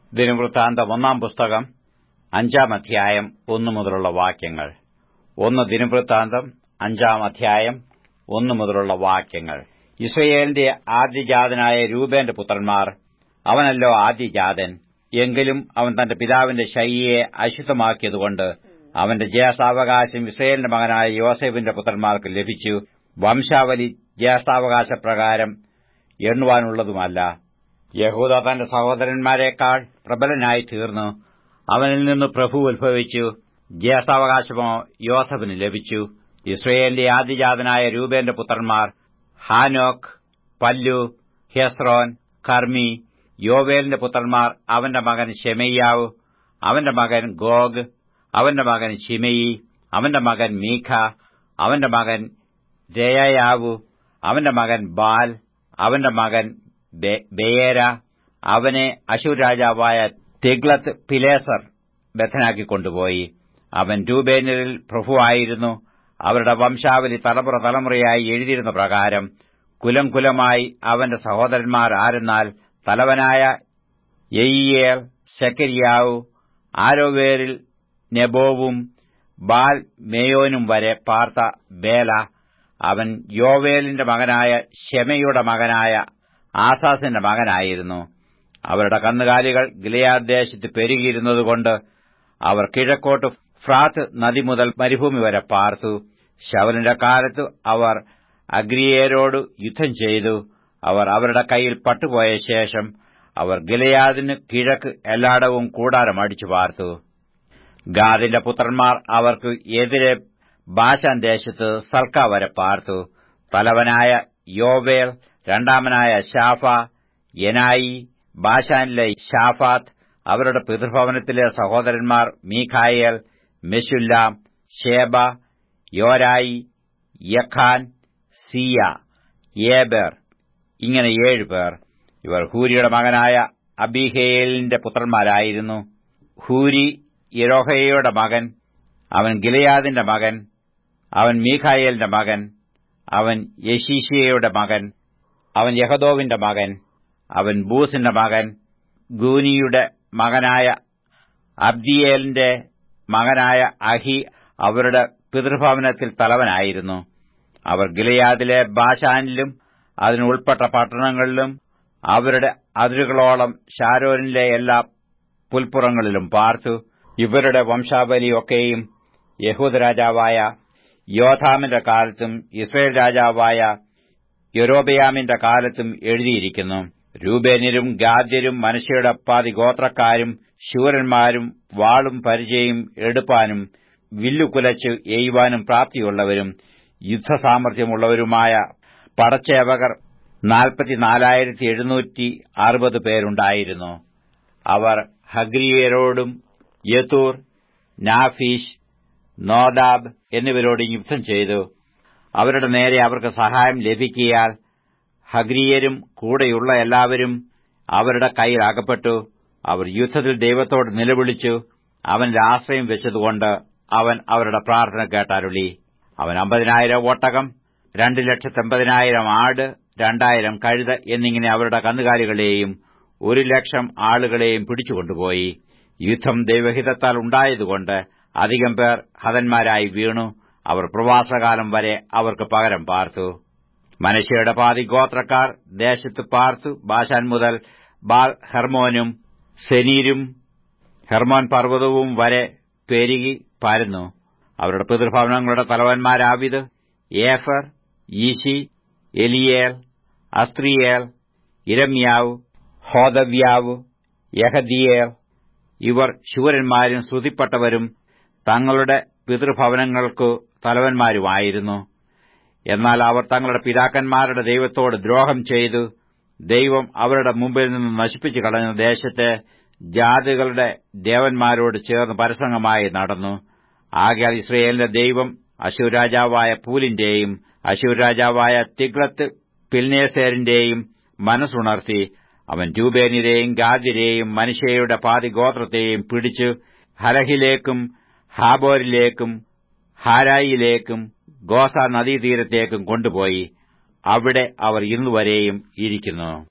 ദിനവൃത്താന്തം ഒന്നാം പുസ്തകം അഞ്ചാം അധ്യായം ഒന്നു മുതലുള്ള വാക്യങ്ങൾ ഒന്ന് ദിനവൃത്താന്തം അഞ്ചാം അധ്യായം ഒന്നു മുതലുള്ള വാക്യങ്ങൾ ഇസ്രയേലിന്റെ ആദ്യജാതനായ രൂപേന്റെ പുത്രന്മാർ അവനല്ലോ ആദ്യജാതൻ എങ്കിലും അവൻ തന്റെ പിതാവിന്റെ ശൈലിയെ അശുദ്ധമാക്കിയതുകൊണ്ട് അവന്റെ ജ്യേഷ്ഠാവകാശം ഇസ്രയേലിന്റെ മകനായ യോസേഫിന്റെ പുത്രന്മാർക്ക് ലഭിച്ചു വംശാവലി ജ്യേഷ്ഠാവകാശപ്രകാരം എണ്ണുവാനുള്ളതുമല്ല യഹൂദ തന്റെ സഹോദരന്മാരെക്കാൾ പ്രബലനായി തീർന്നു അവനിൽ നിന്ന് പ്രഭു ഉത്ഭവിച്ചു ജ്യേഷ്ഠാവകാശമോ യോസഫിന് ലഭിച്ചു ഇസ്രയേലിന്റെ ആദ്യജാതനായ രൂപേന്റെ പുത്രന്മാർ ഹാനോക്ക് പല്ലു ഹെസ്രോൻ കർമ്മി യോവേലിന്റെ പുത്രന്മാർ അവന്റെ മകൻ ഷെമയ്യാവ് അവന്റെ മകൻ ഗോഗ് അവന്റെ മകൻ ഷിമയി അവന്റെ മകൻ മീഖ അവന്റെ മകൻ രയാവു അവന്റെ മകൻ ബാൽ അവന്റെ മകൻ ബെയേര അവനെ അശൂർ രാജാവായ തിഗ്ലത്ത് പിലേസർ ബദ്ധനാക്കിക്കൊണ്ടുപോയി അവൻ രൂപേനിൽ പ്രഭുവായിരുന്നു അവരുടെ വംശാവലി തലമുറ തലമുറയായി എഴുതിയിരുന്ന പ്രകാരം കുലം കുലമായി അവന്റെ സഹോദരന്മാർ ആരെന്നാൽ തലവനായ യെയ്യേൽ ശക്കരിയാവു ആരോവേരിൽ നെബോവും ബാൽ മേയോനും വരെ പാർത്ത ബേല അവൻ യോവേലിന്റെ മകനായ ഷെമയുടെ മകനായ ആസാസിന്റെ മകനായിരുന്നു അവരുടെ കന്നുകാലികൾ ഗിലയാദ് ദേശത്ത് പെരുകിയിരുന്നതുകൊണ്ട് അവർ കിഴക്കോട്ട് ഫ്രാത്ത് നദി മുതൽ മരുഭൂമി വരെ പാർത്തു ശവലിന്റെ കാലത്ത് അവർ അഗ്രിയേരോട് യുദ്ധം ചെയ്തു അവർ അവരുടെ കയ്യിൽ പട്ടുപോയ ശേഷം അവർ ഗിലയാദിന് കിഴക്ക് എല്ലായിടവും കൂടാരം അടിച്ചു പാർത്തു ഗാദിന്റെ പുത്രന്മാർ അവർക്ക് എതിരെ ബാശാൻ ദേശത്ത് സൽക്ക വരെ പാർത്തു തലവനായ യോവേൽ രണ്ടാമനായ ഷാഫ യനായി ബാഷാനിലെ ഷാഫാത്ത് അവരുടെ പിതൃഭവനത്തിലെ സഹോദരന്മാർ Michael Meshullam Sheba Jorai Jachan Zia Eber ഇങ്ങനെ ഏഴുപേർ ഇവർ ഹൂരിയുടെ മകനായ അബിഹേലിന്റെ പുത്രന്മാരായിരുന്നു ഹൂരി യരോഹയുടെ മകൻ അവൻ ഗിലയാദിന്റെ മകൻ അവൻ മീഖായേലിന്റെ മകൻ അവൻ യശീഷിയയുടെ മകൻ അവൻ യഹദോവിന്റെ മകൻ അവൻ ബൂസിന്റെ മകൻ ഗൂനിയുടെ മകനായ അബ്ദിയേലിന്റെ മകനായ അഹി അവരുടെ പിതൃഭവനത്തിൽ തലവനായിരുന്നു അവർ ഗിലയാദിലെ ബാഷാനിലും അതിനുൾപ്പെട്ട പട്ടണങ്ങളിലും അവരുടെ അതിരുകളോളം ഷാരോനിലെ എല്ലാ പുൽപ്പുറങ്ങളിലും പാർത്തു ഇവരുടെ വംശാവലിയൊക്കെയും യഹൂദ രാജാവായ യോധാമിന്റെ കാലത്തും ഇസ്രയേൽ രാജാവായ യൊരോബയാമിന്റെ കാലത്തും എഴുതിയിരിക്കുന്നു രൂപേന്യരും ഗാദ്യരും മനുഷ്യയുടെ പാതി ഗോത്രക്കാരും ശൂരന്മാരും വാളും പരിചയം എടുപ്പാനും വില്ലുകുലച്ച് എയ്യുവാനും പ്രാപ്തിയുള്ളവരും യുദ്ധസാമർഥ്യമുള്ളവരുമായ പടച്ചേവകർ നാൽപ്പത്തിനാലായിരത്തി എഴുന്നൂറ്റി അറുപത് പേരുണ്ടായിരുന്നു അവർ ഹഗ്രിയരോടും യത്തൂർ നാഫീഷ് നോദാബ് എന്നിവരോട് യുദ്ധം ചെയ്തു അവരുടെ നേരെ അവർക്ക് സഹായം ലഭിക്കിയാൽ ഹഗ്രിയരും കൂടെയുള്ള എല്ലാവരും അവരുടെ കയ്യിൽ അകപ്പെട്ടു അവർ യുദ്ധത്തിൽ ദൈവത്തോട് നിലവിളിച്ചു അവന്റെ ആശ്രയം വെച്ചതുകൊണ്ട് അവൻ അവരുടെ പ്രാർത്ഥന കേട്ടരുളി അവൻ അമ്പതിനായിരം ഒട്ടകം രണ്ട് ലക്ഷത്തെമ്പതിനായിരം ആട് രണ്ടായിരം കഴുത എന്നിങ്ങനെ അവരുടെ കന്നുകാലികളെയും ഒരു ലക്ഷം ആളുകളെയും പിടിച്ചുകൊണ്ടുപോയി യുദ്ധം ദൈവഹിതത്താൽ ഉണ്ടായതുകൊണ്ട് അധികം പേർ ഹതന്മാരായി വീണു അവർ പ്രവാസകാലം വരെ അവർക്ക് പകരം പാർത്തു മനശയുടെ പാതി ഗോത്രക്കാർ ദേശത്ത് പാർത്തു ബാഷാൻ മുതൽ ബാൽ ഹെർമോനും സെനീരും ഹെർമോൻ പർവ്വതവും വരെ പെരുകി പരന്നു അവരുടെ പിതൃഭവനങ്ങളുടെ തലവന്മാരാവിത് ഏഫർ ഈശി എലിയേൽ അസ്ത്രിയേൽ ഇരമ്യാവ് ഹോദവ്യാവ് യഹദിയേൽ ഇവർ ശൂരന്മാരും ശ്രുതിപ്പെട്ടവരും തങ്ങളുടെ പിതൃഭവനങ്ങൾക്കു തലവന്മാരുമായിരുന്നു എന്നാൽ അവർ തങ്ങളുടെ പിതാക്കന്മാരുടെ ദൈവത്തോട് ദ്രോഹം ചെയ്തു ദൈവം അവരുടെ മുമ്പിൽ നിന്ന് നശിപ്പിച്ചു കളഞ്ഞ ദേശത്തെ ജാതികളുടെ ദേവന്മാരോട് ചേർന്ന് പരസംഗമായി നടന്നു ആകയാൽ ഇസ്രയേലിന്റെ ദൈവം അശൂർ രാജാവായ പൂലിന്റെയും അശൂർ രാജാവായ തിഗ്ലത്ത് പിൽനേസേരിന്റെയും മനസ്സുണർത്തി അവൻ രൂപേനിരെയും ഗാദ്യരെയും മനുഷ്യയുടെ പാതി ഗോത്രത്തെയും പിടിച്ചു ഹലഹിലേക്കും ഹാബോരിലേക്കും ഹാരായിലേക്കും ഗോസ നദീതീരത്തേക്കും കൊണ്ടുപോയി അവിടെ അവർ ഇന്നുവരെയും ഇരിക്കുന്നു